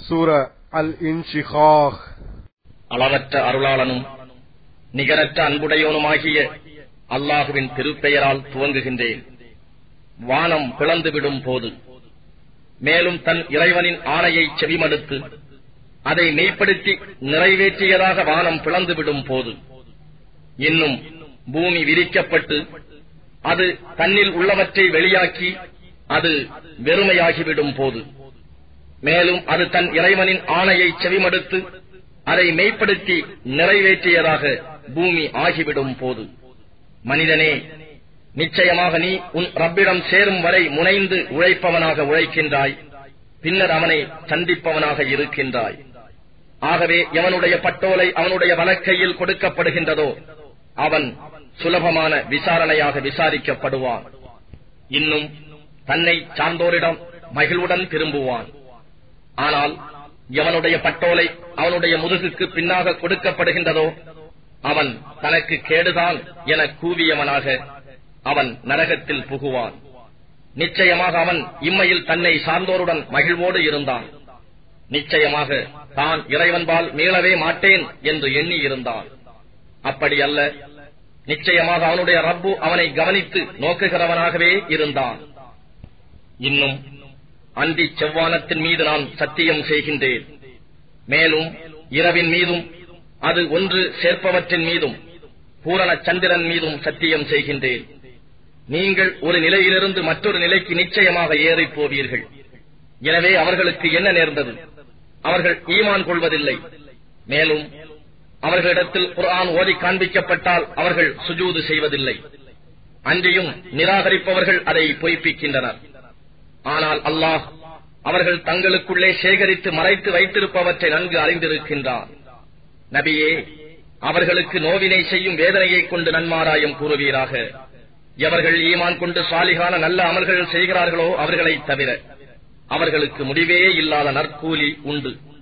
சூர அல் இன்ஷிகாஹ் அளவற்ற அருளாளனும் நிகரற்ற அன்புடையோனுமாகிய அல்லாஹுவின் திருப்பெயரால் துவங்குகின்றேன் வானம் பிளந்துவிடும் போது மேலும் தன் இறைவனின் ஆணையை செவிமடுத்து அதை மெய்ப்படுத்தி நிறைவேற்றியதாக வானம் பிளந்துவிடும் போது இன்னும் பூமி விரிக்கப்பட்டு அது தன்னில் உள்ளவற்றை வெளியாக்கி அது வெறுமையாகிவிடும் போது மேலும் அது தன் இறைவனின் ஆணையை செவிமடுத்து அதை மெய்ப்படுத்தி நிறைவேற்றியதாக பூமி ஆகிவிடும் போது மனிதனே நிச்சயமாக நீ உன் ரப்பிடம் சேரும் வரை முனைந்து உழைப்பவனாக உழைக்கின்றாய் பின்னர் அவனை சந்திப்பவனாக இருக்கின்றாய் ஆகவே எவனுடைய பட்டோலை அவனுடைய வலக்கையில் கொடுக்கப்படுகின்றதோ அவன் சுலபமான விசாரணையாக விசாரிக்கப்படுவான் இன்னும் தன்னை சார்ந்தோரிடம் மகிழ்வுடன் திரும்புவான் ஆனால் எவனுடைய பட்டோலை அவனுடைய முதுகுக்கு பின்னாக கொடுக்கப்படுகின்றதோ அவன் தனக்கு கேடுதான் என கூவியவனாக அவன் நரகத்தில் புகுவான் நிச்சயமாக அவன் இம்மையில் தன்னை சார்ந்தோருடன் மகிழ்வோடு இருந்தான் நிச்சயமாக தான் இறைவன்பால் மீளவே மாட்டேன் என்று எண்ணி இருந்தான் அப்படி அல்ல நிச்சயமாக அவனுடைய ரப்பு அவனை கவனித்து நோக்குகிறவனாகவே இருந்தான் இன்னும் அந்தி செவ்வானத்தின் மீது நான் சத்தியம் செய்கின்றேன் மேலும் இரவின் மீதும் அது ஒன்று சேர்ப்பவற்றின் மீதும் பூரண சந்திரன் மீதும் சத்தியம் செய்கின்றேன் நீங்கள் ஒரு நிலையிலிருந்து மற்றொரு நிலைக்கு நிச்சயமாக ஏறிப் போவீர்கள் எனவே அவர்களுக்கு என்ன நேர்ந்தது அவர்கள் ஈமான் கொள்வதில்லை மேலும் அவர்களிடத்தில் குர்ஆன் ஓதி காண்பிக்கப்பட்டால் அவர்கள் சுஜூது செய்வதில்லை அன்றியும் நிராகரிப்பவர்கள் அதை பொய்ப்பிக்கின்றனர் ஆனால் அல்லாஹ் அவர்கள் தங்களுக்குள்ளே சேகரித்து மறைத்து வைத்திருப்பவற்றை நன்கு அறிந்திருக்கின்றார் நபியே அவர்களுக்கு நோவினை செய்யும் வேதனையைக் கொண்டு நன்மாராயம் கூறுவீராக எவர்கள் ஈமான் கொண்டு சாலிகான நல்ல அமல்கள் செய்கிறார்களோ அவர்களைத் தவிர அவர்களுக்கு முடிவே இல்லாத நற்கூலி உண்டு